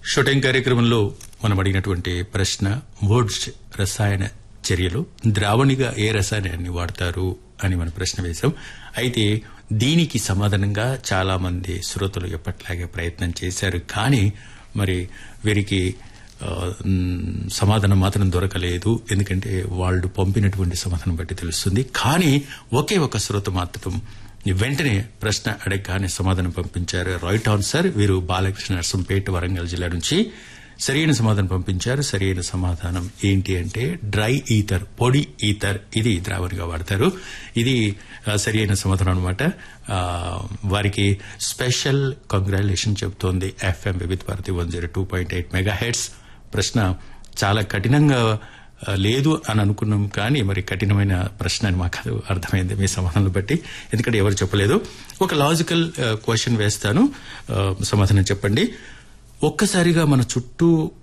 shooting కార్యక్రమంలో మనం అడిగినటువంటి ప్రశ్న వుడ్స్ రసాయన చర్యలు ద్రావణిగా ఏ రసాయనాన్ని వాడతారు అని మనం ప్రశ్న వేశాం అయితే దీనికి సమాధానంగా చాలా మంది శ్రోతలు ఎప్పట్లాగే ప్రయత్నం చేశారు కానీ మరి వీరికి ఆ, మ్, సమాధానం మాత్రం దొరకలేదు ఎందుకంటే వాళ్ళు పంపినటువంటి సమాధానం బట్టి తెలుస్తుంది కానీ ఒకే ఒక శ్రోత మాత్రం వెంటనే ప్రశ్న అడగగానే సమాధానం పంపించారు రైట్ ఆన్సర్ వీరు బాలకృష్ణ నర్సంపేట వరంగల్ జిల్లా నుంచి సరైన సమాధానం పంపించారు సరైన సమాధానం ఏంటి అంటే డ్రై ఈథర్ పొడి ఈథర్ ఇది ద్రావణిగా వాడతారు ఇది ఆ, సరైన సమాధానం అనమాట వారికి స్పెషల్ కంగ్రాచులేషన్ చెబుతోంది FM Vividh Bharati one zero two point eight mega heads ప్రశ్న చాలా కఠినంగా ఆ, లేదు అని అనుకున్నాం కానీ మరి కఠినమైన ప్రశ్న అని మాకు అది అర్థమైంది మీ సమాధానం బట్టి ఎందుకంటే ఎవరు చెప్పలేదు ఒక లాజికల్ క్వశ్చన్ వేస్తాను ఆ, సమాధానం చెప్పండి ఒక్కసారిగా మన చుట్టూ